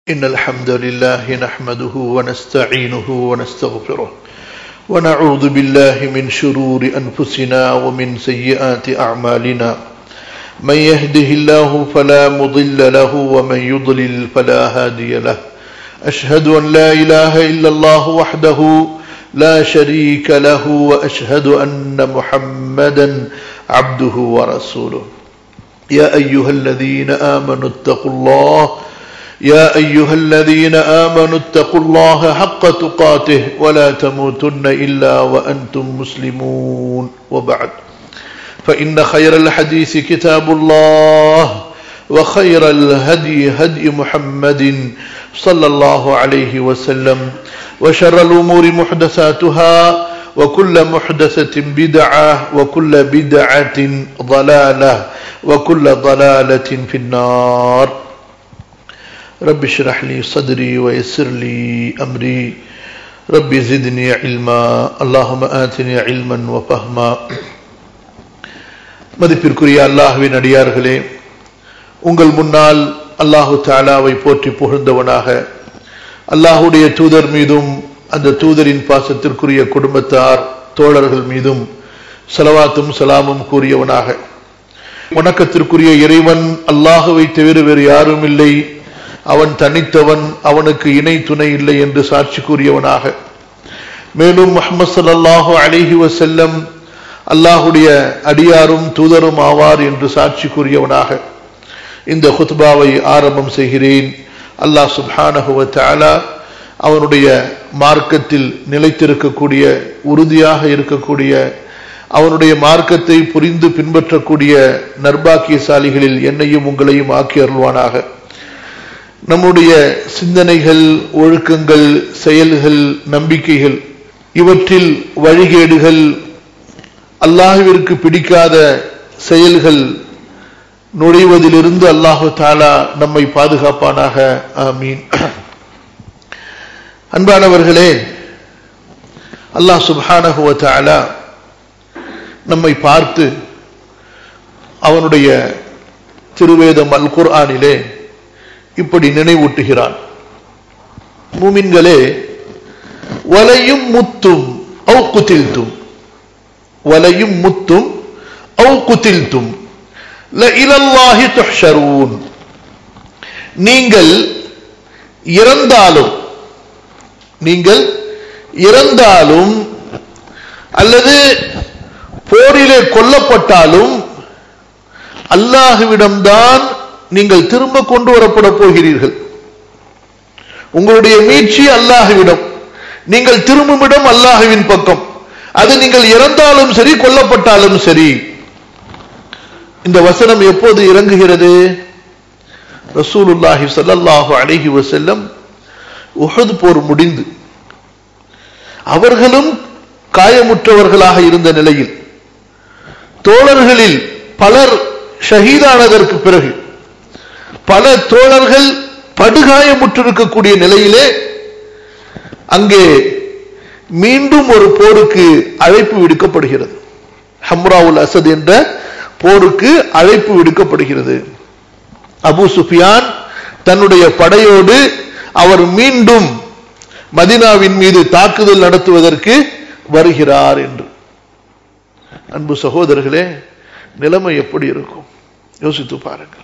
إن الحمد لله نحمده ونستعينه ونستغفره ونعوذ بالله من شرور أنفسنا ومن سيئات أعمالنا من يهده الله فلا مضل له ومن يضلل فلا هادي له أشهد أن لا إله إلا الله وحده لا شريك له وأشهد أن محمدا عبده ورسوله يا أيها الذين آمنوا اتقوا الله يا أيها الذين آمنوا اتقوا الله حق تقاته ولا تموتن إلا وأنتم مسلمون وبعد فإن خير الحديث كتاب الله وخير الهدي هدي محمد صلى الله عليه وسلم وشر الأمور محدثاتها وكل محدثة بدعة وكل بدعة ضلالة وكل ضلالة في النار رب اشرح لي صدري ويسر لي أمري رب زدني علما اللهم آتني علما وفهما மதிப்பிற்குரிய அல்லாஹுவின் அடியார்களே உங்கள் முன்னால் அல்லாஹு தாலாவை போற்றி புகழ்ந்தவனாக அல்லாஹுடைய தூதர் மீதும் அந்த தூதரின் பாசத்திற்குரிய குடும்பத்தார் தோழர்கள் மீதும் செலவாத்தும் சலாமும் கூறியவனாக வணக்கத்திற்குரிய இறைவன் அல்லாஹுவை தவிர வேறு யாரும் இல்லை அவன் தனித்தவன் அவனுக்கு இணை துணை இல்லை என்று சாட்சி கூறியவனாக மேலும் முகமது சல்லாஹூ அலிஹி வசல்லம் அல்லாஹுடைய அடியாரும் தூதரும் ஆவார் என்று சாட்சி கூறியவனாக இந்த ஹுத்பாவை ஆரம்பம் செய்கிறேன் அல்லாஹ் சுப்ஹானஹுவ தாலா அவனுடைய மார்க்கத்தில் நிலைத்திருக்கக்கூடிய உறுதியாக இருக்கக்கூடிய அவனுடைய மார்க்கத்தை புரிந்து பின்பற்றக்கூடிய நர்பாக்கியசாலிகளில் என்னையும் உங்களையும் ஆக்கி அருள்வானாக நம்முடைய சிந்தனைகள் ஒழுக்கங்கள் செயல்கள் நம்பிக்கைகள் இவற்றில் வழிகேடுகள் அல்லாஹுவிற்கு பிடிக்காத செயல்கள் நுழைவதிலிருந்து அல்லாஹு தாலா நம்மை பாதுகாப்பானாக ஆமீன் அன்பானவர்களே அல்லாஹ் சுபானகுவ தாலா நம்மை பார்த்து அவனுடைய திருவேதம் அல் குர்ஆனிலே இப்படி நினைவூட்டுகிறான் மூமின்களே வலையும் முத்தும் ஔ குத்தில்தும் வலையும் முத்தும் ஔ குத்தில்தும் இலல்லாஹி துஹ்ஷரூன் நீங்கள் இறந்தாலும் நீங்கள் இறந்தாலும் அல்லது போரிலே கொல்லப்பட்டாலும் அல்லாஹுவிடம்தான் நீங்கள் திரும்ப கொண்டு வரப்பட போகிறீர்கள் உங்களுடைய மீட்சி அல்லாஹுவிடம் நீங்கள் திரும்பும் இடம் அல்லாஹுவின் பக்கம் அது நீங்கள் இறந்தாலும் சரி கொல்லப்பட்டாலும் சரி இந்த வசனம் எப்போது இறங்குகிறது ரசூலுல்லாஹி சல்லாஹு அழகி வசல்லம் உஹது போர் முடிந்து அவர்களும் காயமுற்றவர்களாக இருந்த நிலையில் தோழர்களில் பலர் ஷஹீதானதற்கு பிறகு பல தோழர்கள் படுகாயமுற்றிருக்கக்கூடிய நிலையிலே அங்கே மீண்டும் ஒரு போருக்கு அழைப்பு விடுக்கப்படுகிறது ஹம்ராவுல் அசத் என்ற போருக்கு அழைப்பு விடுக்கப்படுகிறது அபு சுஃபியான் தன்னுடைய படையோடு அவர் மீண்டும் மதினாவின் மீது தாக்குதல் நடத்துவதற்கு வருகிறார் என்று அன்பு சகோதரர்களே நிலைமை எப்படி இருக்கும் யோசித்து பாருங்கள்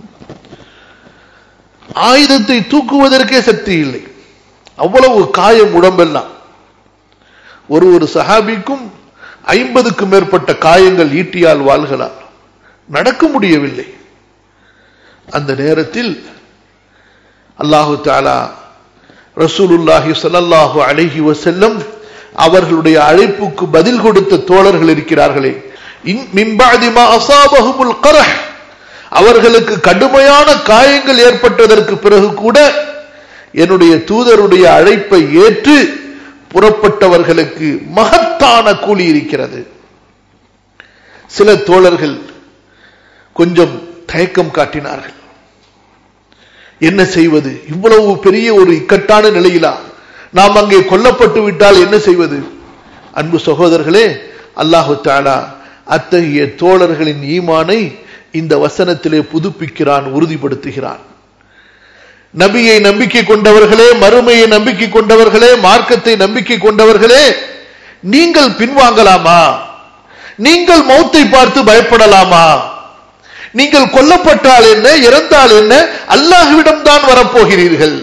ஆயுதத்தை தூக்குவதற்கே சக்தி இல்லை அவ்வளவு காயம் உடம்பெல்லாம் ஒரு ஒரு சஹாபிக்கும் ஐம்பதுக்கும் மேற்பட்ட காயங்கள் ஈட்டியால் வாழ்களால் நடக்க முடியவில்லை அந்த நேரத்தில் அல்லாஹு தாலா ரசூலுல்லாஹி சல்லாஹூ அழகி வசல்லம் அவர்களுடைய அழைப்புக்கு பதில் கொடுத்த தோழர்கள் இருக்கிறார்களே அவர்களுக்கு கடுமையான காயங்கள் ஏற்பட்டதற்கு பிறகு கூட என்னுடைய தூதருடைய அழைப்பை ஏற்று புறப்பட்டவர்களுக்கு மகத்தான கூலி இருக்கிறது சில தோழர்கள் கொஞ்சம் தயக்கம் காட்டினார்கள் என்ன செய்வது இவ்வளவு பெரிய ஒரு இக்கட்டான நிலையிலா நாம் அங்கே கொல்லப்பட்டு விட்டால் என்ன செய்வது அன்பு சகோதரர்களே அல்லாஹு தாலா அத்தகைய தோழர்களின் ஈமானை இந்த வசனத்திலே புதுப்பிக்கிறான் உறுதிப்படுத்துகிறான் நபியை நம்பிக்கை கொண்டவர்களே மறுமையை நம்பிக்கை கொண்டவர்களே மார்க்கத்தை நம்பிக்கை கொண்டவர்களே நீங்கள் பின்வாங்கலாமா நீங்கள் மௌத்தை பார்த்து பயப்படலாமா நீங்கள் கொல்லப்பட்டால் என்ன இறந்தால் என்ன அல்லாஹ்விடம் தான் வரப்போகிறீர்கள்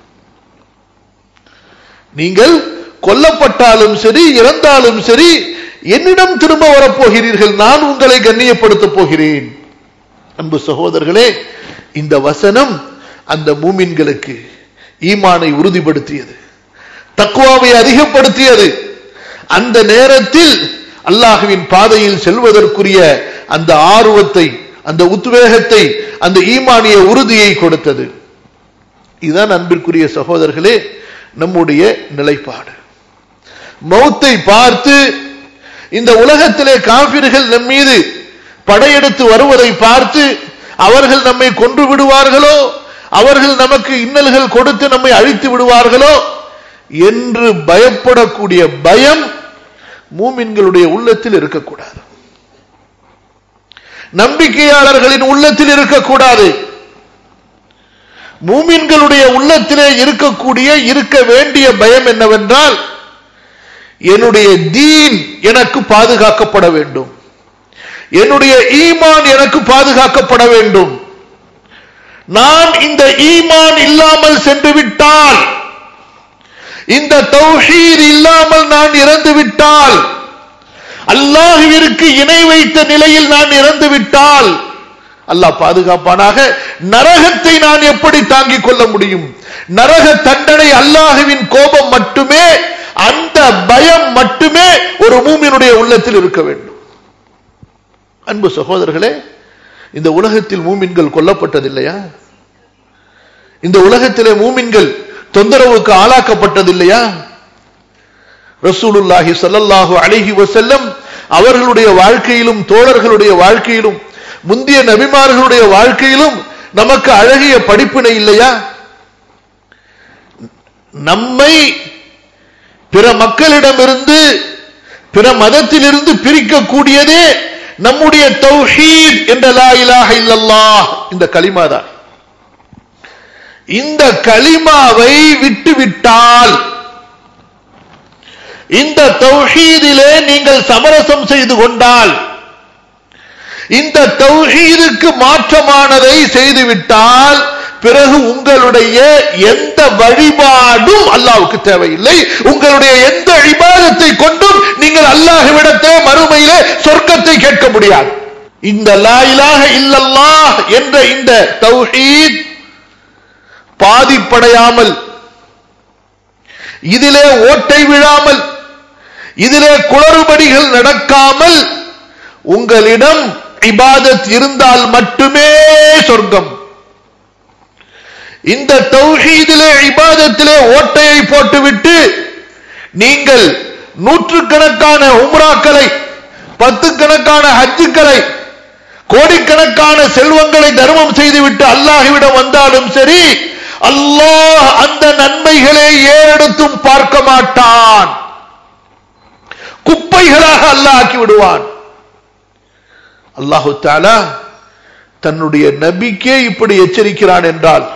நீங்கள் கொல்லப்பட்டாலும் சரி இறந்தாலும் சரி என்னிடம் திரும்ப வரப்போகிறீர்கள் நான் உங்களை கண்ணியப்படுத்தப் போகிறேன் அன்பு சகோதரர்களே இந்த வசனம் அந்த மூமின்களுக்கு ஈமானை உறுதிப்படுத்தியது தக்குவாவை அதிகப்படுத்தியது அந்த நேரத்தில் அல்லாஹுவின் பாதையில் செல்வதற்குரிய அந்த ஆர்வத்தை அந்த உத்வேகத்தை அந்த ஈமானிய உறுதியை கொடுத்தது இதுதான் அன்பிற்குரிய சகோதரர்களே நம்முடைய நிலைப்பாடு மௌத்தை பார்த்து இந்த உலகத்திலே காபிர்கள் நம் மீது படையெடுத்து வருவதை பார்த்து அவர்கள் நம்மை கொன்று விடுவார்களோ அவர்கள் நமக்கு இன்னல்கள் கொடுத்து நம்மை அழித்து விடுவார்களோ என்று பயப்படக்கூடிய பயம் மூமின்களுடைய உள்ளத்தில் இருக்கக்கூடாது நம்பிக்கையாளர்களின் உள்ளத்தில் இருக்கக்கூடாது மூமின்களுடைய உள்ளத்திலே இருக்கக்கூடிய இருக்க வேண்டிய பயம் என்னவென்றால் என்னுடைய தீன் எனக்கு பாதுகாக்கப்பட வேண்டும் என்னுடைய ஈமான் எனக்கு பாதுகாக்கப்பட வேண்டும் நான் இந்த ஈமான் இல்லாமல் சென்று விட்டால் இந்த தௌஹீர் இல்லாமல் நான் இறந்து விட்டால் அல்லாஹுவிற்கு இணை வைத்த நிலையில் நான் இறந்து விட்டால் அல்லாஹ் பாதுகாப்பானாக நரகத்தை நான் எப்படி தாங்கிக் கொள்ள முடியும் நரக தண்டனை அல்லாஹுவின் கோபம் மட்டுமே அந்த பயம் மட்டுமே ஒரு மூமினுடைய உள்ளத்தில் இருக்க வேண்டும் அன்பு சகோதரர்களே இந்த உலகத்தில் மூமின்கள் கொல்லப்பட்டதில்லையா இந்த உலகத்திலே மூமின்கள் தொந்தரவுக்கு ஆளாக்கப்பட்டதில்லையா ரசூலுல்லாஹி ஸல்லல்லாஹு அலைஹி வஸல்லம் அவர்களுடைய வாழ்க்கையிலும் தோழர்களுடைய வாழ்க்கையிலும் முந்திய நபிமார்களுடைய வாழ்க்கையிலும் நமக்கு அழகிய படிப்பினை இல்லையா நம்மை பிற மக்களிடமிருந்து பிற மதத்திலிருந்து பிரிக்கக்கூடியதே நம்முடைய தௌஹீத் என்ற லா இலாஹ இல்லல்லாஹ் இந்த களிமா தான் இந்த களிமாவை விட்டுவிட்டால் இந்த தௌஹீதிலே நீங்கள் சமரசம் செய்து கொண்டால் இந்த தௌஹீதுக்கு மாற்றமானதை செய்துவிட்டால் பிறகு உங்களுடைய எந்த வழிபாடும் அல்லாவுக்கு தேவையில்லை உங்களுடைய எந்த இபாதத்தை கொண்டும் நீங்கள் அல்லாஹ்விடத்தே மறுமையிலே சொர்க்கத்தை கேட்க முடியாது இந்த லாயிலாக இல்லல்லாஹ் என்ற இந்த தௌஹீத் பாதிப்படையாமல் இதிலே ஓட்டை விழாமல் இதிலே குளறுபடிகள் நடக்காமல் உங்களிடம் இபாதத் இருந்தால் மட்டுமே சொர்க்கம் இந்த தௌஹீதிலே இபாதத்திலே ஓட்டையை போட்டுவிட்டு நீங்கள் நூற்றுக்கணக்கான உம்ராக்களை பத்து கணக்கான ஹஜ்ஜுக்களை கோடிக்கணக்கான செல்வங்களை தர்மம் செய்துவிட்டு அல்லாஹ்விடம் வந்தாலும் சரி அல்லாஹ் அந்த நன்மைகளை ஏறெடுத்தும் பார்க்க மாட்டான் குப்பைகளாக அல்லாஹ் ஆக்கி விடுவான் அல்லாஹு தாலா தன்னுடைய நபிக்கே இப்படி எச்சரிக்கிறான் என்றால்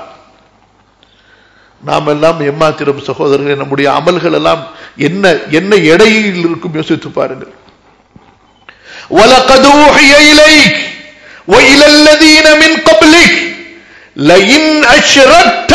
நாம் எல்லாம் எம்மாத்திரம் சகோதரர்களே நம்முடைய அமல்கள் எல்லாம் என்ன என்ன எடையில் இருக்கும் யோசித்து பாருங்கள் وَلَقَدْ أُوحِيَ إِلَيْكَ وَإِلَى الَّذِينَ مِنْ قَبْلِكَ لَئِنْ أَشْرَكْتَ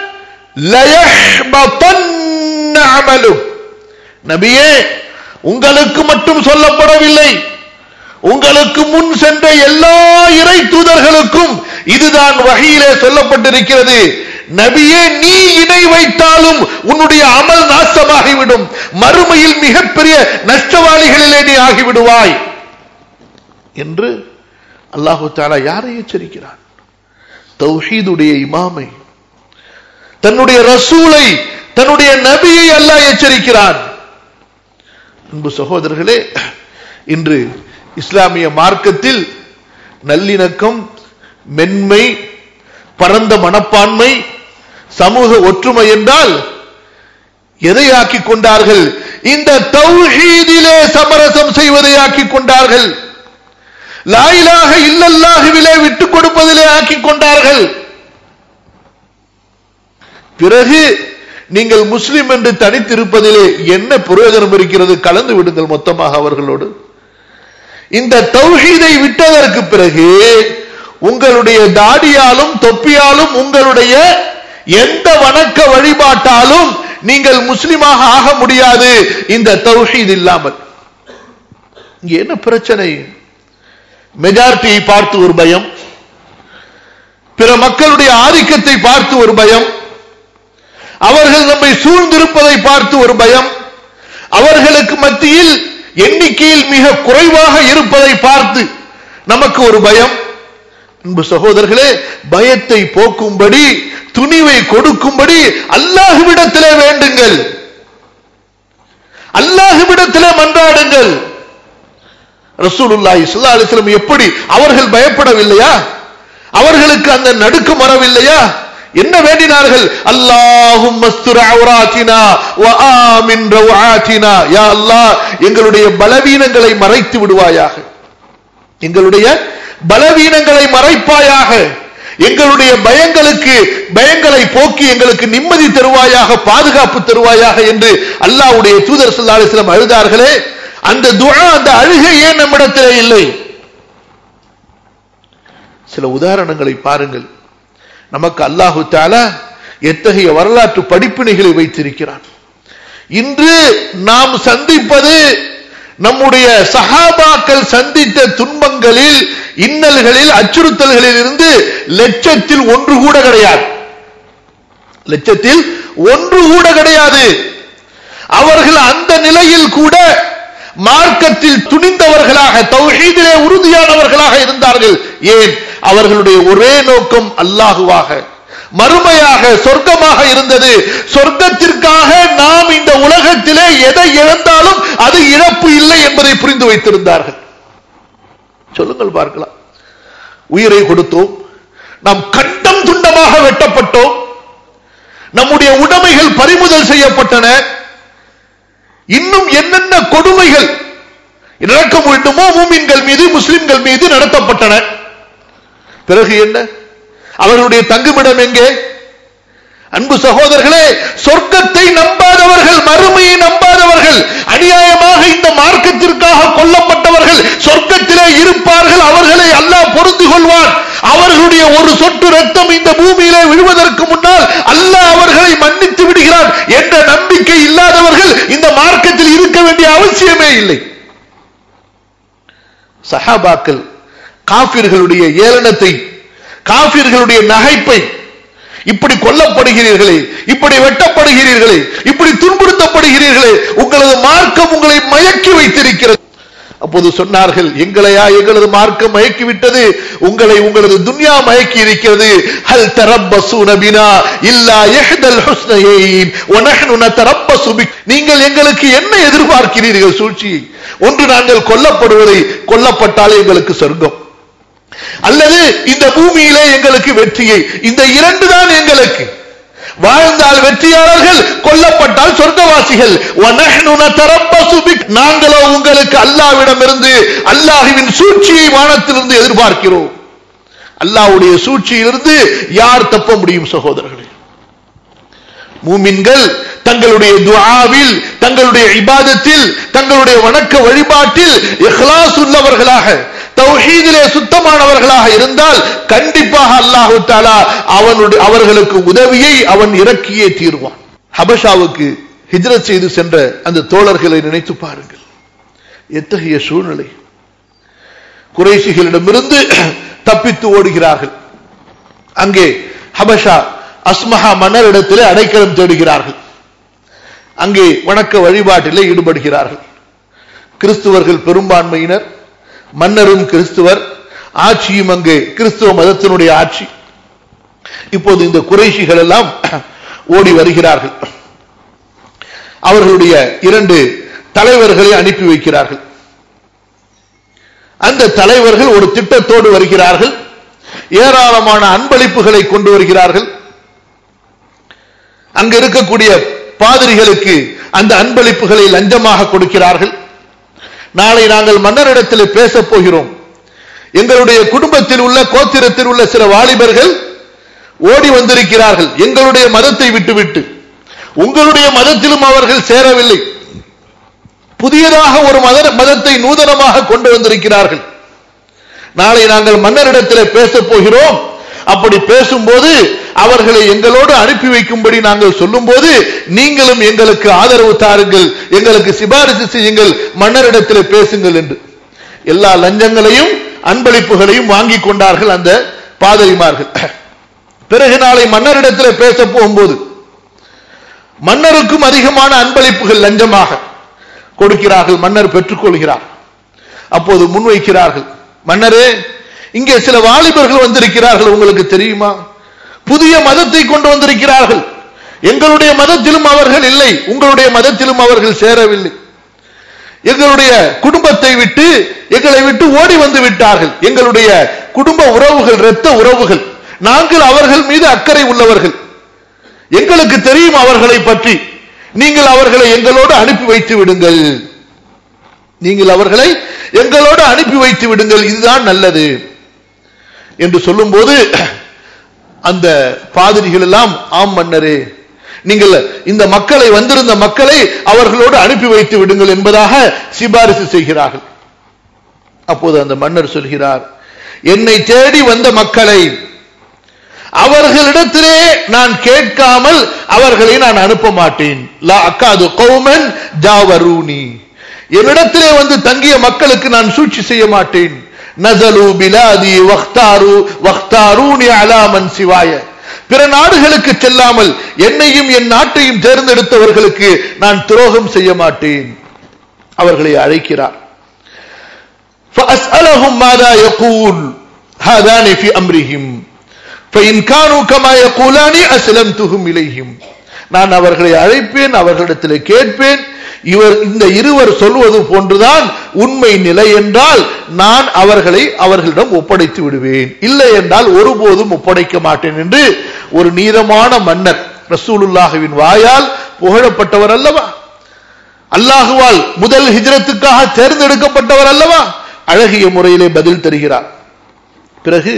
لَيَحْبَطَنَّ عَمَلُكَ நபியே உங்களுக்கு மட்டும் சொல்லப்படவில்லை உங்களுக்கு முன் சென்ற எல்லா இறை தூதர்களுக்கும் இதுதான் வகையிலே சொல்லப்பட்டிருக்கிறது நபியே நீ இணை வைத்தாலும் உன்னுடைய அமல் நாசமாகிவிடும் மறுமையில் மிகப்பெரிய நஷ்டவாளிகளிலே நீ ஆகிவிடுவாய் என்று அல்லாஹு தாலா யாரை எச்சரிக்கிறான் தௌஹீதுடைய இமாமை தன்னுடைய ரசூலை தன்னுடைய நபியை அல்லாஹ் எச்சரிக்கிறான் அன்பு சகோதரர்களே இன்று இஸ்லாமிய மார்க்கத்தில் நல்லிணக்கம் மென்மை பரந்த மனப்பான்மை சமூக ஒற்றுமை என்றால் எதை ஆக்கிக் கொண்டார்கள் இந்த தௌஹீதிலே சமரசம் செய்வதை ஆக்கிக் கொண்டார்கள் லாயிலாக இல்லல்லாஹுவிலே விட்டுக் கொடுப்பதிலே ஆக்கிக் கொண்டார்கள் பிறகு நீங்கள் முஸ்லிம் என்று தனித்திருப்பதிலே என்ன பிரயோஜனம் இருக்கிறது கலந்து விடுங்கள் மொத்தமாக அவர்களோடு இந்த தௌஹீதை விட்டதற்கு பிறகு உங்களுடைய தாடியாலும் தொப்பியாலும் உங்களுடைய எந்த வணக்க வழிபாட்டாலும் நீங்கள் முஸ்லிமாக ஆக முடியாது இந்த தௌஹீத் இல்லாமல் இங்க என்ன பிரச்சனை மெஜாரிட்டியை பார்த்து ஒரு பயம் பிற மக்களுடைய ஆதிக்கத்தை பார்த்து ஒரு பயம் அவர்கள் நம்மை சூழ்ந்திருப்பதை பார்த்து ஒரு பயம் அவர்களுக்கு மத்தியில் எண்ணிக்கையில் மிக குறைவாக இருப்பதை பார்த்து நமக்கு ஒரு பயம் அன்பு சகோதரர்களே பயத்தை போக்கும்படி துணிவை கொடுக்கும்படி அல்லாஹுவிடத்திலே வேண்டுங்கள் அல்லாஹுவிடத்திலே மன்றாடுங்கள் ரசூலுல்லாஹி ஸல்லல்லாஹு அலைஹி வஸல்லம் எப்படி அவர்கள் பயப்படவில்லையா அவர்களுக்கு அந்த நடுக்கம் வரவில்லையா என்ன வேண்டினார்கள் அல்லாஹும் மஸ்துர அவுராத்தினா வ ஆமின் ரவுஆத்தினா யா அல்லாஹ் எங்களுடைய பலவீனங்களை மறைத்து விடுவாயாக எங்களுடைய பலவீனங்களை மறைப்பாயாக எங்களுடைய பயங்களுக்கு பயங்களை போக்கி எங்களுக்கு நிம்மதி தருவாயாக பாதுகாப்பு தருவாயாக என்று அல்லாஹ்வுடைய தூதர் ஸல்லல்லாஹு அலைஹி வஸல்லம் அழுதார்களே அந்த துஆ அந்த அழுகை ஏன் நம்மிடத்திலே இல்லை சில உதாரணங்களை பாருங்கள் நமக்கு அல்லாஹு தாலா எத்தகைய வரலாற்று படிப்பினைகளை வைத்திருக்கிறான் இன்று நாம் சந்திப்பது நம்முடைய சகாபாக்கள் சந்தித்த துன்பங்களில் இன்னல்களில் அச்சுறுத்தல்களில் இருந்து லட்சத்தில் ஒன்று கூட கிடையாது லட்சத்தில் ஒன்று கூட கிடையாது அவர்கள் அந்த நிலையில் கூட மார்க்கத்தில் துணிந்தவர்களாக தௌஹீதிலே உறுதியானவர்களாக இருந்தார்கள் ஏன் அவர்களுடைய ஒரே நோக்கம் அல்லாஹுவாக மறுமையாக சொர்க்கமாக இருந்தது சொர்க்கத்திற்காக நாம் இந்த உலகத்திலே எதை இழந்தாலும் அது இழப்பு இல்லை என்பதை புரிந்து வைத்திருந்தார்கள் சொல்லுங்கள் பார்க்கலாம் உயிரை கொடுத்தோம் நாம் கண்டம் துண்டமாக வெட்டப்பட்டோம் நம்முடைய உடைமைகள் பறிமுதல் செய்யப்பட்டன இன்னும் என்னென்ன கொடுமைகள் நடக்க வேண்டுமோ மூமின்கள் மீது முஸ்லிம்கள் மீது நடத்தப்பட்டன பிறகு என்ன அவர்களுடைய தங்குமிடம் எங்கே அன்பு சகோதரர்களே சொர்க்கத்தை நம்பாதவர்கள் மறுமையை நம்பாதவர்கள் அநியாயமாக இந்த மார்க்கத்திற்காக கொல்லப்பட்டவர்கள் சொர்க்கத்திலே இருப்பார்கள் அவர்களை அல்லாஹ் பொருந்து கொள்வான் அவர்களுடைய ஒரு சொட்டு ரத்தம் இந்த பூமியிலே விழுவதற்கு முன்னால் அல்லாஹ் அவர்களை மன்னித்து விடுகிறான் என்ற நம்பிக்கை இல்லாதவர்கள் இந்த மார்க்கத்தில் இருக்க வேண்டிய அவசியமே இல்லை சஹாபாக்கள் காபிர்களுடைய ஏளனத்தை காபிர்களுடைய நகைப்பை இப்படி கொல்லப்படுகிறீர்களே இப்படி வெட்டப்படுகிறீர்களே இப்படி துன்புறுத்தப்படுகிறீர்களே உங்களது மார்க்கம் உங்களை மயக்கி வைத்திருக்கிறது அப்போது சொன்னார்கள் எங்களையா எங்களது மார்க்கம் மயக்கி விட்டது உங்களை உங்களது துன்யா மயக்கி இருக்கிறது ஹல் தரப்பசு நபினா இல்லா எஹ்தல் ஹுஸ்னையின் ஒனஹ்னு நதரப்பசு பிக் நீங்கள் எங்களுக்கு என்ன எதிர்பார்க்கிறீர்கள் சூழ்ச்சியை ஒன்று நாங்கள் கொல்லப்படுவதை கொல்லப்பட்டாலே எங்களுக்கு சொர்க்கம் அல்லது இந்த பூமியிலே எங்களுக்கு வெற்றியை இந்த இரண்டு தான் எங்களுக்கு வாழ்ந்தால் வெற்றியாளர்கள் கொல்லப்பட்டால் சொர்க்கவாசிகள் நாங்களோ உங்களுக்கு அல்லாவிடமிருந்து அல்லாஹுவின் சூழ்ச்சியை வானத்திலிருந்து எதிர்பார்க்கிறோம் அல்லாவுடைய சூழ்ச்சியிலிருந்து யார் தப்ப முடியும் சகோதரர்களே மூமின்கள் தங்களுடைய துஆவில் தங்களுடைய இபாதத்தில் தங்களுடைய வணக்க வழிபாட்டில் இஹ்லாஸ் உள்ளவர்களாக தௌஹீதிலே சுத்தமானவர்களாக இருந்தால் கண்டிப்பாக அல்லாஹு தாலா அவனுடைய அவர்களுக்கு உதவியை அவன் இறக்கியே தீர்வான் ஹபஷாவுக்கு ஹிஜ்ரத் செய்து சென்ற அந்த தோழர்களை நினைத்து பாருங்கள் எத்தகைய சூழ்நிலை குறைசிகளிடமிருந்து தப்பித்து ஓடுகிறார்கள் அங்கே ஹபஷா அஸ்மஹா மன்னரிடத்திலே அடைக்கலம் தேடுகிறார்கள் அங்கே வணக்க வழிபாட்டிலே ஈடுபடுகிறார்கள் கிறிஸ்துவர்கள் பெரும்பான்மையினர் மன்னரும் கிறிஸ்துவர் ஆட்சியும் அங்கே கிறிஸ்துவ மதத்தினுடைய ஆட்சி இப்போது இந்த குறைஷிகள் எல்லாம் ஓடி வருகிறார்கள் அவர்களுடைய இரண்டு தலைவர்களை அனுப்பி வைக்கிறார்கள் அந்த தலைவர்கள் ஒரு திட்டத்தோடு வருகிறார்கள் ஏராளமான அன்பளிப்புகளை கொண்டு வருகிறார்கள் அங்க இருக்கக்கூடிய பாதிரிகளுக்கு அந்த அன்பளிப்புகளை லஞ்சமாக கொடுக்கிறார்கள் நாளை நாங்கள் மன்னரிடத்தில் பேசப் போகிறோம் எங்களுடைய குடும்பத்தில் உள்ள கோத்திரத்தில் உள்ள சில வாலிபர்கள் ஓடி வந்திருக்கிறார்கள் எங்களுடைய மதத்தை விட்டுவிட்டு உங்களுடைய மதத்திலும் அவர்கள் சேரவில்லை புதியதாக ஒரு மத மதத்தை நூதனமாக கொண்டு வந்திருக்கிறார்கள் நாளை நாங்கள் மன்னரிடத்தில் பேசப் போகிறோம் அப்படி பேசும்போது அவர்களை எங்களோடு அனுப்பி வைக்கும்படி நாங்கள் சொல்லும்போது நீங்களும் எங்களுக்கு ஆதரவு தாருங்கள் எங்களுக்கு சிபாரிசு செய்யுங்கள் மன்னரிடத்தில் பேசுங்கள் என்று எல்லா லஞ்சங்களையும் அன்பளிப்புகளையும் வாங்கி கொண்டார்கள் அந்த பாதிரிமார்கள் பிறகு நாளை மன்னரிடத்தில் பேச போகும்போது மன்னருக்கும் அதிகமான அன்பளிப்புகள் லஞ்சமாக கொடுக்கிறார்கள் மன்னர் பெற்றுக்கொள்கிறார் அப்போது முன்வைக்கிறார்கள் மன்னரே இங்கே சில வாலிபர்கள் வந்திருக்கிறார்கள் உங்களுக்கு தெரியுமா புதிய மதத்தை கொண்டு வந்திருக்கிறார்கள் எங்களுடைய மதத்திலும் அவர்கள் இல்லை உங்களுடைய மதத்திலும் அவர்கள் சேரவில்லை எங்களுடைய குடும்பத்தை விட்டு எங்களை விட்டு ஓடி வந்து விட்டார்கள் எங்களுடைய குடும்ப உறவுகள் இரத்த உறவுகள் நாங்கள் அவர்கள் மீது அக்கறை உள்ளவர்கள் எங்களுக்கு தெரியும் அவர்களை பற்றி நீங்கள் அவர்களை எங்களோடு அனுப்பி வைத்து விடுங்கள் நீங்கள் அவர்களை எங்களோடு அனுப்பி வைத்து விடுங்கள் இதுதான் நல்லது என்று சொல்லும்போது அந்த பாதிரிகள் எல்லாம் ஆம் மன்னரே நீங்கள் இந்த மக்களை வந்திருந்த மக்களை அவர்களோடு அனுப்பி வைத்து விடுங்கள் என்பதாக சிபாரிசு செய்கிறார்கள் அப்போது அந்த மன்னர் சொல்கிறார் என்னை தேடி வந்த மக்களை அவர்களிடத்திலே நான் கேட்காமல் அவர்களை நான் அனுப்ப மாட்டேன் லா அக்காது கௌமன் ஜாவரூனி என்னிடத்திலே வந்து தங்கிய மக்களுக்கு நான் சூழ்ச்சி செய்ய மாட்டேன் நசலு பிலாதி வக்தாரு வக்தாரூனி அலாமன் சிவாய பிற நாடுகளுக்கு செல்லாமல் என்னையும் என் நாட்டையும் தேர்ந்தெடுத்தவர்களுக்கு நான் துரோகம் செய்ய மாட்டேன் அவர்களை அழைக்கிறார் فأسألهم ماذا يقول هذان في أمرهم فإن كانوا كما يقولان أسلمتهم إليهم நான் அவர்களை அழைப்பேன் அவர்களிடத்தில் கேட்பேன் இவர் இந்த இருவர் சொல்வது போன்றுதான் உண்மை நிலை என்றால் நான் அவர்களை அவர்களிடம் ஒப்படைத்து விடுவேன் இல்லை என்றால் ஒருபோதும் ஒப்படைக்க மாட்டேன் என்று ஒரு நீதமான மன்னர் ரசூலுல்லாஹுவின் வாயால் புகழப்பட்டவர் அல்லவா அல்லாஹுவால் முதல் ஹிஜரத்துக்காக தேர்ந்தெடுக்கப்பட்டவர் அல்லவா அழகிய முறையிலே பதில் தருகிறார் பிறகு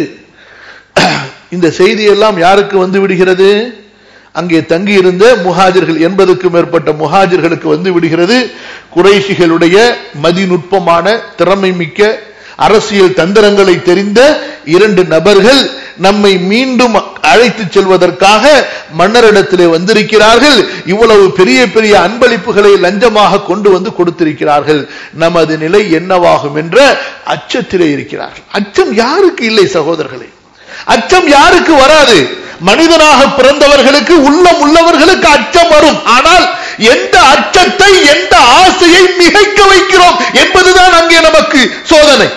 இந்த செய்தி எல்லாம் யாருக்கு வந்து விடுகிறது அங்கே தங்கியிருந்த முஹாஜர்கள் எண்பதுக்கும் மேற்பட்ட முஹாஜர்களுக்கு வந்து விடுகிறது குறைஷிகளுடைய மதிநுட்பமான திறமை மிக்க அரசியல் தந்திரங்களை தெரிந்த இரண்டு நபர்கள் நம்மை மீண்டும் அழைத்து செல்வதற்காக மன்னரிடத்திலே வந்திருக்கிறார்கள் இவ்வளவு பெரிய பெரிய அன்பளிப்புகளை லஞ்சமாக கொண்டு வந்து கொடுத்திருக்கிறார்கள் நமது நிலை என்னவாகும் என்ற அச்சத்திலே இருக்கிறார்கள் அச்சம் யாருக்கு இல்லை சகோதரர்களே அச்சம் யாருக்கு வராது மனிதனாக பிறந்தவர்களுக்கு உள்ளம் உள்ளவர்களுக்கு அச்சம் வரும் ஆனால் எந்த அச்சத்தை எந்த ஆசையை மிகைக்க வைக்கிறோம் என்பதுதான் அங்கே நமக்கு சோதனை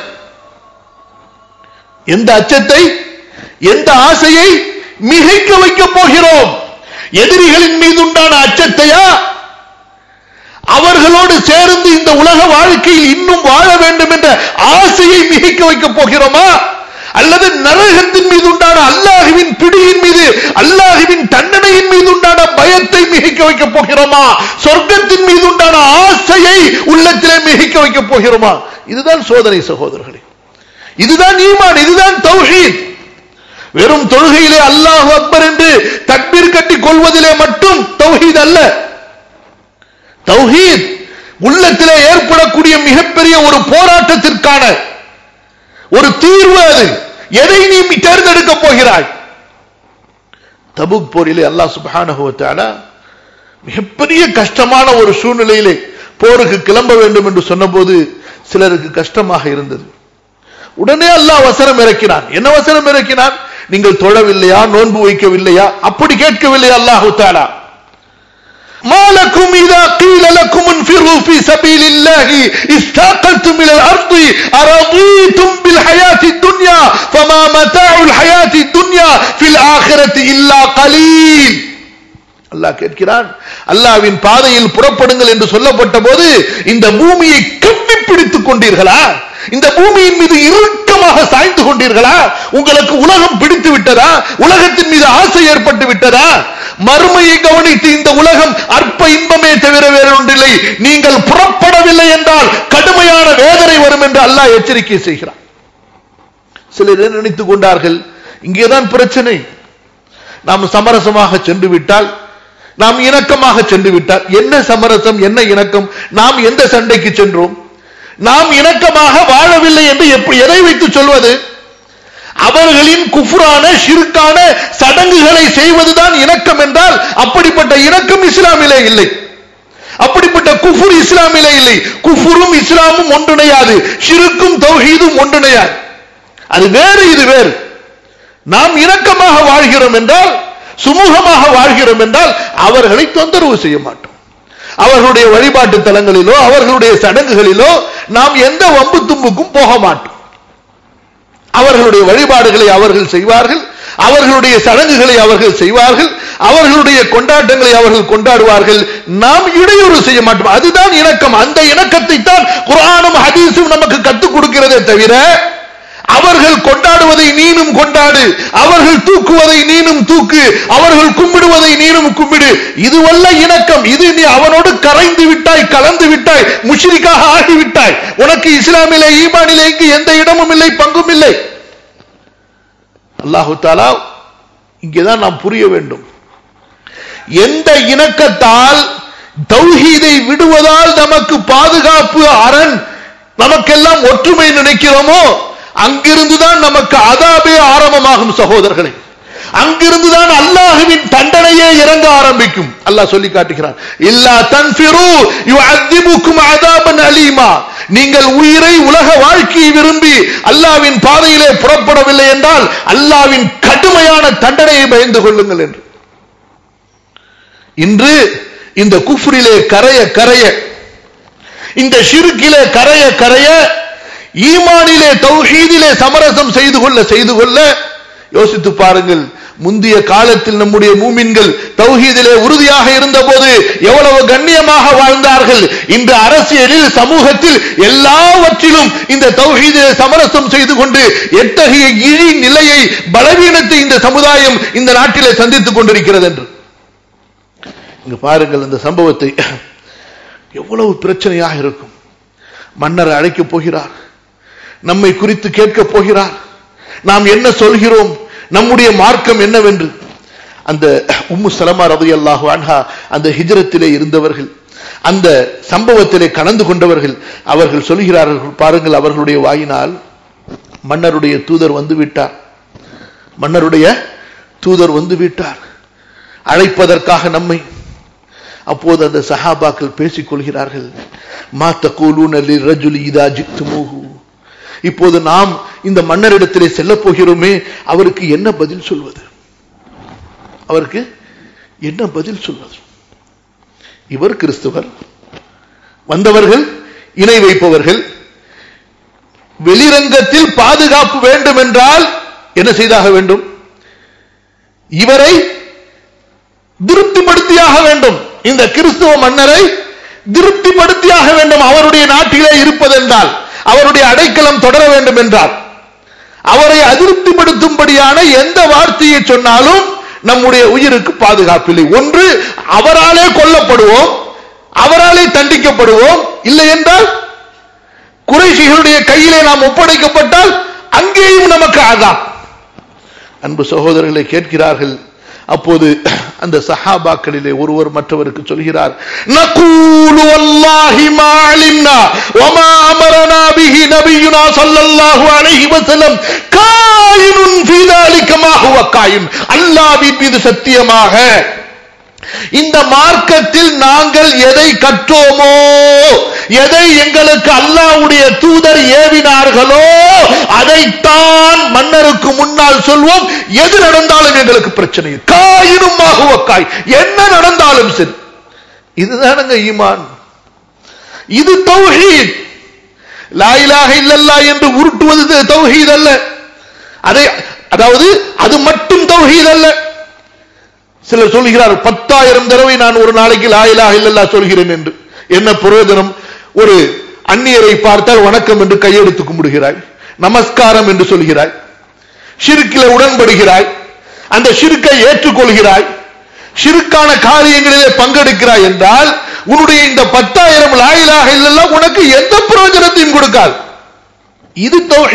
எந்த அச்சத்தை எந்த ஆசையை மிகைக்க வைக்க போகிறோம் எதிரிகளின் மீது உண்டான அச்சத்தையா அவர்களோடு சேர்ந்து இந்த உலக வாழ்க்கையில் இன்னும் வாழ வேண்டும் என்ற ஆசையை மிகைக்க வைக்க போகிறோமா அல்லது நரகத்தின் மீது உண்டான அல்லாஹுவின் பிடியின் மீது அல்லாஹுவின் தண்டனையின் மீது உண்டான பயத்தை மிகைக்க வைக்க போகிறோமா சொர்க்கத்தின் மீது உண்டான ஆசையை உள்ளத்திலே மிகைக்க வைக்க போகிறோமா இதுதான் சோதனை சகோதரர்களே இதுதான் ஈமான் இதுதான் தௌஹீத் வெறும் தொழுகையிலே அல்லாஹ் அக்பர் என்று தக்பீர் கட்டி கொள்வதிலே மட்டும் தௌஹீத் அல்ல தௌஹீத் உள்ளத்திலே ஏற்படக்கூடிய மிகப்பெரிய ஒரு போராட்டத்திற்கான ஒரு தீர்வு அது எதை நீ தேர்ந்தெடுக்க போகிறாய் தபுக் போரிலே அல்லாஹ் சுபானுவத்தால மிகப்பெரிய கஷ்டமான ஒரு சூழ்நிலையிலே போருக்கு கிளம்ப வேண்டும் என்று சொன்னபோது சிலருக்கு கஷ்டமாக இருந்தது உடனே அல்லாஹ் வசனம் இறக்கினான் என்ன வசனம் இறக்கினான் நீங்கள் தொழவில்லையா நோன்பு வைக்கவில்லையா அப்படி கேட்கவில்லையா அல்லாஹு தாலா ما لكم إذا قيل لكم انفروا في سبيل الله استاقلتم إلى الأرض أرضيتم بالحياة الدنيا فما متاع الحياة الدنيا في الآخرة إلا قليل அல்லாஹ் கேட்கிறான் அல்லாவின் பாதையில் புறப்படுங்கள் என்று சொல்லப்பட்ட போது இந்த பூமியை கம்பி பிடித்துக் கொண்டீர்களா இந்த பூமியின் மீது இறுக்கமாக சாய்ந்து கொண்டீர்களா உங்களுக்கு உலகம் பிடித்து விட்டதா உலகத்தின் மீது ஆசை ஏற்பட்டு விட்டதா மறுமையை கவனித்து இந்த உலகம் அற்ப இன்பமே தவிர வேறு ஒன்றில்லை நீங்கள் புறப்படவில்லை என்றால் கடுமையான வேதனை வரும் என்று அல்லாஹ் எச்சரிக்கை செய்கிறார் சிலர் நினைத்துக் கொண்டார்கள் இங்கேதான் பிரச்சனை நாம் சமரசமாக சென்று விட்டால் நாம் இணக்கமாக சென்று விட்டால் என்ன சமரசம் என்ன இணக்கம் நாம் எந்த சண்டைக்கு சென்றோம் நாம் இணக்கமாக வாழவில்லை என்று எப்படி எதை வைத்து சொல்வது அவர்களின் குஃபுரான ஷிருக்கான சடங்குகளை செய்வதுதான் இணக்கம் என்றால் அப்படிப்பட்ட இணக்கம் இஸ்லாமிலே இல்லை அப்படிப்பட்ட குஃபுர் இஸ்லாமிலே இல்லை குஃபுரும் இஸ்லாமும் ஒன்றிணையாது ஷிருக்கும் தௌஹீதும் ஒன்றிணையாது அது வேறு இது வேறு நாம் இணக்கமாக வாழ்கிறோம் என்றால் சுமூகமாக வாழ்கிறோம் என்றால் அவர்களை தொந்தரவு செய்ய மாட்டோம் அவர்களுடைய வழிபாட்டு தலங்களிலோ அவர்களுடைய சடங்குகளிலோ நாம் எந்த வம்பு தும்புக்கும் போக மாட்டோம் அவர்களுடைய வழிபாடுகளை அவர்கள் செய்வார்கள் அவர்களுடைய சடங்குகளை அவர்கள் செய்வார்கள் அவர்களுடைய கொண்டாட்டங்களை அவர்கள் கொண்டாடுவார்கள் நாம் இடையூறு செய்ய மாட்டோம் அதுதான் இணக்கம் அந்த இணக்கத்தை தான் குரானும் ஹதீஸும் நமக்கு கற்றுக் கொடுக்கிறதே தவிர அவர்கள் கொண்டாடுவதை நீனும் கொண்டாடு அவர்கள் தூக்குவதை நீனும் தூக்கு அவர்கள் கும்பிடுவதை நீனும் கும்பிடு இதுவல்ல இணக்கம் இது நீ அவனோடு கரைந்து விட்டாய் கலந்து விட்டாய் முஷ்ரிக்காக ஆகிவிட்டாய் உனக்கு இஸ்லாமிலே ஈமானிலே இங்கு எந்த இடமும் இல்லை பங்கும் இல்லை அல்லாஹு தாலா இங்கேதான் நாம் புரிய வேண்டும் எந்த இணக்கத்தால் தௌஹீதை விடுவதால் நமக்கு பாதுகாப்பு அரண் நமக்கெல்லாம் ஒற்றுமை நினைக்கிறோமோ அங்கிருந்துதான் நமக்கு அதாபே ஆரம்பமாகும் சகோதரர்களே அங்கிருந்துதான் அல்லாஹுவின் தண்டனையே இறங்க ஆரம்பிக்கும் அல்லாஹ் சொல்லி காட்டுகிறான் இல்லா தன்பிரு யுஅத்திபுக்கும் அதாபன் அலீமா நீங்கள் உயிரை உலக வாழ்க்கையை விரும்பி அல்லாவின் பாதையிலே புறப்படவில்லை என்றால் அல்லாவின் கடுமையான தண்டனையை பயந்து கொள்ளுங்கள் என்று இன்று இந்த குஃப்ரிலே கரைய கரைய இந்த ஷிருக்கிலே கரைய கரைய ஈமானிலே தௌஹீதிலே சமரசம் செய்து கொள்ள செய்து கொள்ள யோசித்து பாருங்கள் முந்தைய காலத்தில் நம்முடைய மூமின்கள் தௌஹீதிலே உறுதியாக இருந்தபோது எவ்வளவு கண்ணியமாக வாழ்ந்தார்கள் இந்த அரசியலில் சமூகத்தில் எல்லாவற்றிலும் இந்த தௌஹீதிலே சமரசம் செய்து கொண்டு எத்தகைய இழி நிலையை பலவீனத்தை இந்த சமுதாயம் இந்த நாட்டிலே சந்தித்துக் கொண்டிருக்கிறது என்று இங்க பாருங்கள் இந்த சம்பவத்தை எவ்வளவு பிரச்சனையாக இருக்கும் மன்னர் அழைக்கப் போகிறார் நம்மை குறித்து கேட்கப் போகிறார் நாம் என்ன சொல்கிறோம் நம்முடைய மார்க்கம் என்னவென்று அந்த உம்மு சலமா ரவி அல்லாஹு அன்ஹா அந்த ஹிஜரத்திலே இருந்தவர்கள் அந்த சம்பவத்திலே கலந்து கொண்டவர்கள் அவர்கள் சொல்கிறார்கள் பாருங்கள் அவர்களுடைய வாயினால் மன்னருடைய தூதர் வந்து விட்டார் மன்னருடைய தூதர் வந்து விட்டார் அழைப்பதற்காக நம்மை அப்போது அந்த சஹாபாக்கள் பேசிக் கொள்கிறார்கள் மாத்த கூலூனலி ரஜுலி இதா ஜித்துமூஹு இப்போது நாம் இந்த மன்னரிடத்திலே செல்ல போகிறோமே அவருக்கு என்ன பதில் சொல்வது அவருக்கு என்ன பதில் சொல்வது இவர் கிறிஸ்துவர் வந்தவர்கள் இணை வைப்பவர்கள் வெளிரங்கத்தில் பாதுகாப்பு வேண்டும் என்றால் என்ன செய்தாக வேண்டும் இவரை திருப்திப்படுத்தியாக வேண்டும் இந்த கிறிஸ்துவ மன்னரை திருப்திப்படுத்தியாக வேண்டும் அவருடைய நாட்டிலே இருப்பதென்றால் அவருடைய அடைக்கலம் தொடர வேண்டும் என்றால் அவரை அதிருப்திப்படுத்தும்படியான எந்த வார்த்தையை சொன்னாலும் நம்முடைய உயிருக்கு பாதுகாப்பில்லை ஒன்று அவராலே கொல்லப்படுவோம் அவராலே தண்டிக்கப்படுவோம் இல்லை என்றால் குறைசிகளுடைய கையிலே நாம் ஒப்படைக்கப்பட்டால் அங்கேயும் நமக்கு ஆகாம் அன்பு சகோதரர்களை கேட்கிறார்கள் அப்போது அந்த சஹாபாக்களிலே ஒருவர் மற்றவருக்கு சொல்கிறார் நகூலு வல்லாஹி மா அலிம்னா வமா அமரனா பிஹி நபியுனா ஸல்லல்லாஹு அலைஹி வஸல்லம் காயினுன் ஃபீ ذلك ما هو காயின் அல்லாஹ்வின் மீது சத்தியமாக இந்த மார்க்கத்தில் நாங்கள் எதை கற்றோமோ எதை எங்களுக்கு அல்லாவுடைய தூதர் ஏவினார்களோ அதைத்தான் மன்னருக்கு முன்னால் சொல்வோம் எது நடந்தாலும் எங்களுக்கு பிரச்சனை காயினும் காய் என்ன நடந்தாலும் சரி இதுதானுங்க ஈமான் இது தௌஹீத் லாயிலாக இல்லல்லா என்று உருட்டுவது தௌஹீத் அல்ல அதை அதாவது அது மட்டும் தௌஹீத் அல்ல சிலர் சொல்கிறார் பத்தாயிரம் தடவை நான் ஒரு நாளைக்கு லாயிலாக இல்லல்லா சொல்கிறேன் என்று என்ன பிரயோஜனம் ஒரு அந்நியரை பார்த்தால் வணக்கம் என்று கையெடுத்து கும்பிடுகிறாய் நமஸ்காரம் என்று சொல்கிறாய் ஷிருக்கில உடன்படுகிறாய் அந்த ஷிருக்கை ஏற்றுக்கொள்கிறாய் ஷிருக்கான காரியங்களிலே பங்கெடுக்கிறாய் என்றால் உன்னுடைய இந்த பத்தாயிரம் லாயிலாக இல்லல்லா உனக்கு எந்த பிரயோஜனத்தையும் கொடுக்காது இது தௌஹி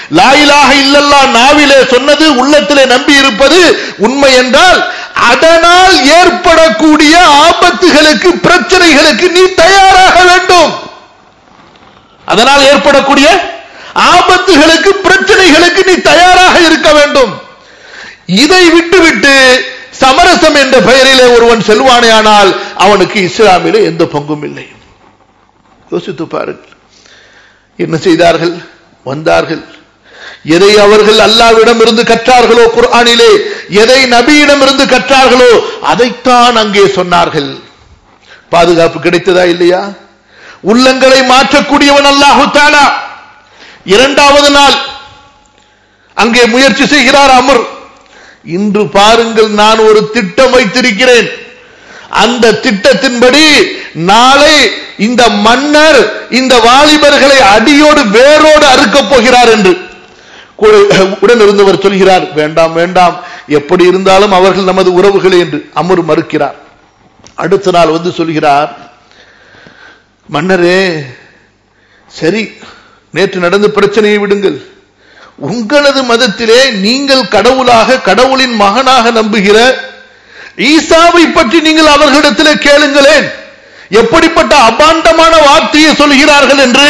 லாயிலாக இல்லல்லா நாவிலே சொன்னது உள்ளத்திலே நம்பி இருப்பது உண்மை என்றால் அதனால் ஏற்படக்கூடிய ஆபத்துகளுக்கு பிரச்சனைகளுக்கு நீ தயாராக வேண்டும் அதனால் ஏற்படக்கூடிய ஆபத்துகளுக்கு பிரச்சனைகளுக்கு நீ தயாராக இருக்க வேண்டும் இதை விட்டுவிட்டு சமரசம் என்ற பெயரிலே ஒருவன் செல்வானேயானால் அவனுக்கு இஸ்லாமிலே எந்த பங்கும் இல்லை யோசித்து பாருங்கள் என்ன செய்தார்கள் வந்தார்கள் எதை அவர்கள் அல்லாவிடம் இருந்து கற்றார்களோ குர்ஆனிலே எதை நபியிடம் இருந்து கற்றார்களோ அதைத்தான் அங்கே சொன்னார்கள் பாதுகாப்பு கிடைத்ததா இல்லையா உள்ளங்களை மாற்றக்கூடியவன் அல்லாஹு தாலா இரண்டாவது நாள் அங்கே முயற்சி செய்கிறார் அமர் இன்று பாருங்கள் நான் ஒரு திட்டம் வைத்திருக்கிறேன் அந்த திட்டத்தின்படி நாளை இந்த மன்னர் இந்த வாலிபர்களை அடியோடு வேரோடு அறுக்கப் போகிறார் என்று உடன் இருந்தவர் சொல்கிறார் வேண்டாம் வேண்டாம் எப்படி இருந்தாலும் அவர்கள் நமது உறவுகளே என்று அமர் மறுக்கிறார் அடுத்த நாள் வந்து சொல்கிறார் மன்னரே சரி நேற்று நடந்த பிரச்சனையை விடுங்கள் உங்களது மதத்திலே நீங்கள் கடவுளாக கடவுளின் மகனாக நம்புகிற ஈசாவை பற்றி நீங்கள் அவர்களிடத்திலே கேளுங்களேன் எப்படிப்பட்ட அபாண்டமான வார்த்தையை சொல்கிறார்கள் என்று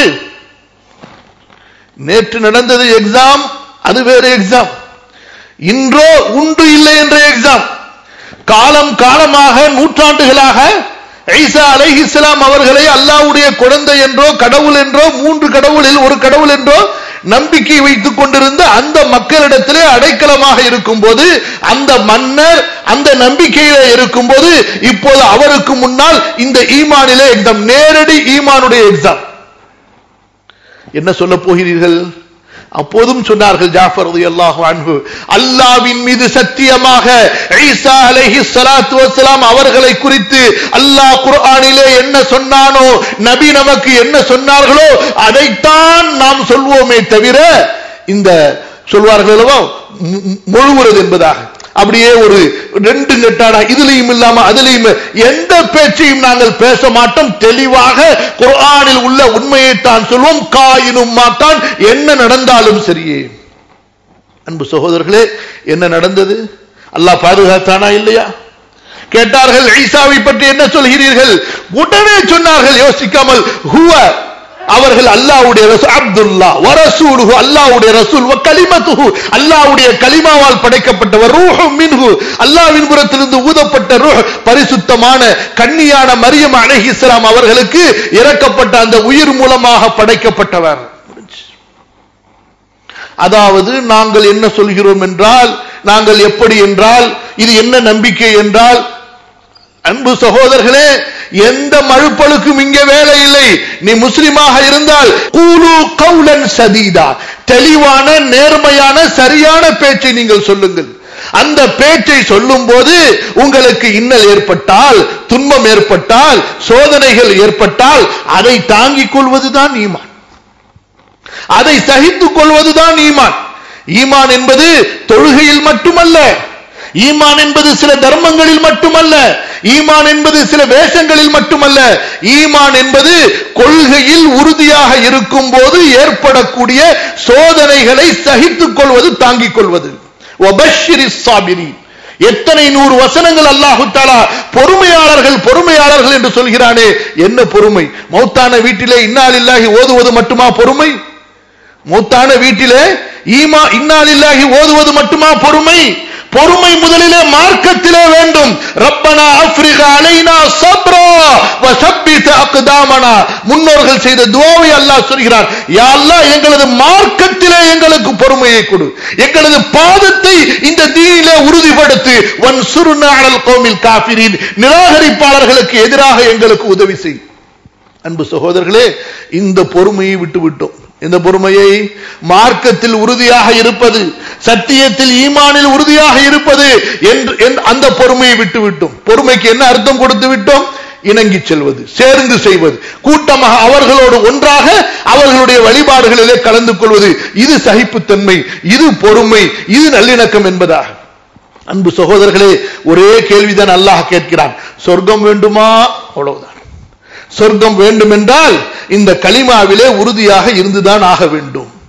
நேற்று நடந்தது எக்ஸாம் அது வேறு எக்ஸாம் இன்றோ உண்டு இல்லை என்ற எக்ஸாம் காலம் காலமாக நூற்றாண்டுகளாக ஐசா அலைஹிஸ்லாம் அவர்களை அல்லாவுடைய குழந்தை என்றோ கடவுள் என்றோ மூன்று கடவுளில் ஒரு கடவுள் என்றோ நம்பிக்கை வைத்துக் கொண்டிருந்த அந்த மக்களிடத்திலே அடைக்கலமாக இருக்கும் போது அந்த மன்னர் அந்த நம்பிக்கையில இருக்கும் போது இப்போது அவருக்கு முன்னால் இந்த ஈமானிலே எக்ஸாம் நேரடி ஈமானுடைய எக்ஸாம் என்ன சொல்ல போகிறீர்கள் அப்போதும் சொன்னார்கள் ஜாஃபர் அல்லாஹு அன்பு அல்லாவின் மீது சத்தியமாக ஈசா அலைஹி ஸலாத்து வஸலாம் அவர்களை குறித்து அல்லாஹ் குர்ஆனிலே என்ன சொன்னானோ நபி நமக்கு என்ன சொன்னார்களோ அதைத்தான் நாம் சொல்வோமே தவிர இந்த சொல்வார்கள் அல்லவா முழுவுறது என்பதாக அப்படியே ஒரு ரெண்டு கெட்டாடா இதுலயும் இல்லாம அதுலயும் எந்த பேச்சையும் நாங்கள் பேச மாட்டோம் தெளிவாக குர்ஆனில் உள்ள உண்மையை தான் சொல்வோம் காயினும் மாட்டான் என்ன நடந்தாலும் சரியே அன்பு சகோதரர்களே என்ன நடந்தது அல்லாஹ் பாதுகாத்தானா இல்லையா கேட்டார்கள் ஈசாவை பற்றி என்ன சொல்கிறீர்கள் உடனே சொன்னார்கள் யோசிக்காமல் ஹுவ அவர்கள் அல்லாவுடைய அப்துல்லா வரசூலுஹு அல்லாவுடைய ரசூல் வ கலிமத்துஹு அல்லாவுடைய கலிமாவால் படைக்கப்பட்டவர் ரூஹு மின்ஹு அல்லாவின் புறத்திலிருந்து ஊதப்பட்ட ரூஹ் பரிசுத்தமான கன்னியான மரியம் அலைஹிஸ்ஸலாம் அவர்களுக்கு இறக்கப்பட்ட அந்த உயிர் மூலமாக படைக்கப்பட்டவர் அதாவது நாங்கள் என்ன சொல்கிறோம் என்றால் நாங்கள் எப்படி என்றால் இது என்ன நம்பிக்கை என்றால் அன்பு சகோதரர்களே எந்த மழுப்பலுக்கும் இங்கே வேலை இல்லை நீ முஸ்லிமாக இருந்தால் கூலு கவுலன் சதீதா தெளிவான நேர்மையான சரியான பேச்சை நீங்கள் சொல்லுங்கள் அந்த பேச்சை சொல்லும் போது உங்களுக்கு இன்னல் ஏற்பட்டால் துன்பம் ஏற்பட்டால் சோதனைகள் ஏற்பட்டால் அதை தாங்கிக் கொள்வதுதான் ஈமான் அதை சகித்துக் கொள்வதுதான் ஈமான் ஈமான் என்பது தொழுகையில் மட்டுமல்ல ஈமான் என்பது சில தர்மங்களில் மட்டுமல்ல ஈமான் என்பது சில வேஷங்களில் மட்டுமல்ல ஈமான் என்பது கொள்கையில் உறுதியாக இருக்கும் போது ஏற்படக்கூடிய சோதனைகளை சகித்துக் கொள்வது தாங்கிக் கொள்வது எத்தனை நூறு வசனங்கள் அல்லாஹு தாலா பொறுமையாளர்கள் பொறுமையாளர்கள் என்று சொல்கிறானே என்ன பொறுமை மௌத்தான வீட்டிலே இன்னாலில்லாகி ஓதுவது மட்டுமா பொறுமை மூத்தான வீட்டிலே ஈமா இன்னாலில்லாகி ஓதுவது மட்டுமா பொறுமை பொறுமை முதலிலே மார்க்கத்திலே வேண்டும் ரப்பனா ஆப்பிரிகா அலைனா சப்ரா வசப்பித்த அக்குதாமனா முன்னோர்கள் செய்த துவாவை அல்லாஹ் சொல்கிறார் யா அல்லாஹ் எங்களது மார்க்கத்திலே எங்களுக்கு பொறுமையை கொடு எங்களது பாதத்தை இந்த தீனிலே உறுதிப்படுத்து வன் சுருநாடல் கோமில் காபிரின் நிராகரிப்பாளர்களுக்கு எதிராக எங்களுக்கு உதவி செய் அன்பு சகோதரர்களே இந்த பொறுமையை விட்டு விட்டோம் இந்த பொறுமையை மார்க்கத்தில் உறுதியாக இருப்பது சத்தியத்தில் ஈமானில் உறுதியாக இருப்பது என்று அந்த பொறுமையை விட்டு விட்டோம் பொறுமைக்கு என்ன அர்த்தம் கொடுத்து விட்டோம் இணங்கி செல்வது சேர்ந்து செய்வது கூட்டமாக அவர்களோடு ஒன்றாக அவர்களுடைய வழிபாடுகளிலே கலந்து கொள்வது இது சகிப்புத்தன்மை இது பொறுமை இது நல்லிணக்கம் என்பதாக அன்பு சகோதரர்களே ஒரே கேள்விதான் அல்லாஹ் கேட்கிறான் சொர்க்கம் வேண்டுமா அவ்வளவுதான் சொர்க்கம் வேண்டும் என்றால் இந்த களிமாவிலே உறுதியாக இருந்துதான் ஆக வேண்டும்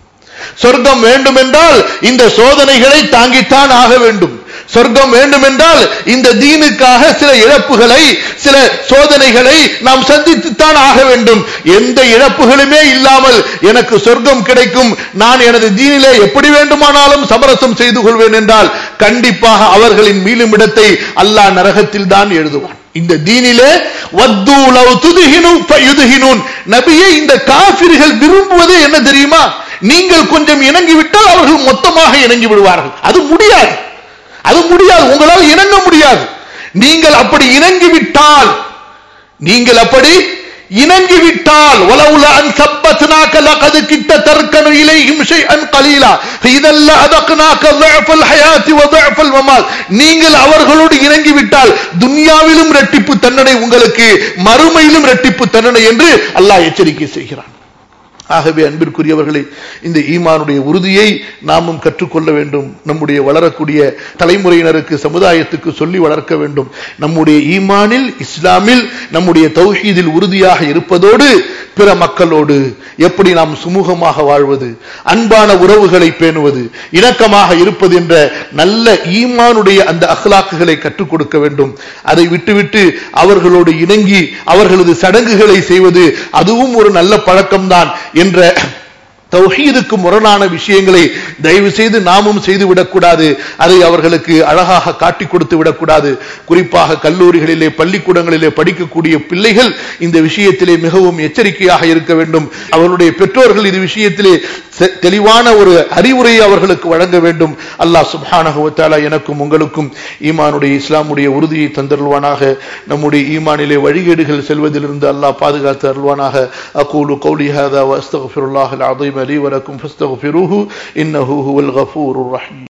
சொர்க்கம் வேண்டும் என்றால் இந்த சோதனைகளை தாங்கித்தான் ஆக வேண்டும் சொர்க்கம் வேண்டும் என்றால் இந்த தீனுக்காக சில இழப்புகளை சில சோதனைகளை நாம் சந்தித்துத்தான் ஆக வேண்டும் எந்த இழப்புகளுமே இல்லாமல் எனக்கு சொர்க்கம் கிடைக்கும் நான் எனது தீனிலே எப்படி வேண்டுமானாலும் சமரசம் செய்து கொள்வேன் என்றால் கண்டிப்பாக அவர்களின் மீளும் இடத்தை அல்லாஹ் நரகத்தில் தான் எழுதுவான் இந்த தீனிலே வத்து லவ் துதுகினு ஃபயுதுகினூன் நபியே இந்த காபிர்கள் விரும்புவது என்ன தெரியுமா நீங்கள் கொஞ்சம் இணங்கி விட்டால் அவர்கள் மொத்தமாக இணங்கி விடுவார்கள் அது முடியாது அது முடியாது உங்களால் இணங்க முடியாது நீங்கள் அப்படி இணங்கி விட்டால் நீங்கள் அப்படி இணங்கி விட்டால் வலவுல அன் சப்பத்னாக லகது கிட்ட தர்க்கனு இலைஹிம் ஷைஅன் கலீலா இதல்ல அதக்னாக ضعف الحياه وضعف الممات நீங்கள் அவர்களோடு இணங்கி விட்டால் துன்யாவிலும் இரட்டிப்பு தண்டனை உங்களுக்கு மறுமையிலும் இரட்டிப்பு தண்டனை என்று அல்லாஹ் எச்சரிக்கை செய்கிறான் ஆகவே அன்பிற்குரியவர்களே இந்த ஈமானுடைய உறுதியை நாமும் கற்றுக்கொள்ள வேண்டும் நம்முடைய வளரக்கூடிய தலைமுறையினருக்கு சமுதாயத்துக்கு சொல்லி வளர்க்க வேண்டும் நம்முடைய ஈமானில் இஸ்லாமில் நம்முடைய தௌஹீதில் உறுதியாக இருப்பதோடு பிற மக்களோடு எப்படி நாம் சுமூகமாக வாழ்வது அன்பான உறவுகளை பேணுவது இணக்கமாக இருப்பது என்ற நல்ல ஈமானுடைய அந்த அஹ்லாக்குகளை கற்றுக் கொடுக்க வேண்டும் அதை விட்டுவிட்டு அவர்களோடு இணங்கி அவர்களது சடங்குகளை செய்வது அதுவும் ஒரு நல்ல பழக்கம்தான் என்ற தௌஹீதுக்கு முரணான விஷயங்களை தயவு செய்து நாமும் செய்து விடக்கூடாது அதை அவர்களுக்கு அழகாக காட்டி கொடுத்து விடக்கூடாது குறிப்பாக கல்லூரிகளிலே பள்ளிக்கூடங்களிலே படிக்கக்கூடிய பிள்ளைகள் இந்த விஷயத்திலே மிகவும் எச்சரிக்கையாக இருக்க வேண்டும் அவர்களுடைய பெற்றோர்கள் இது விஷயத்திலே தெளிவான ஒரு அறிவுரையை அவர்களுக்கு வழங்க வேண்டும் அல்லாஹ் சுப்ஹானஹுவத்தாலா எனக்கும் உங்களுக்கும் ஈமானுடைய இஸ்லாமுடைய உறுதியை தந்தருள்வானாக நம்முடைய ஈமானிலே வழிகேடுகள் செல்வதிலிருந்து அல்லாஹ் பாதுகாத்து அருள்வானாக அகூலு கௌலி ஹாதா வஸ்தகுஃபிருல்லாஹ் அல் அதீம் لي ولكم فاستغفروه إنه هو الغفور الرحيم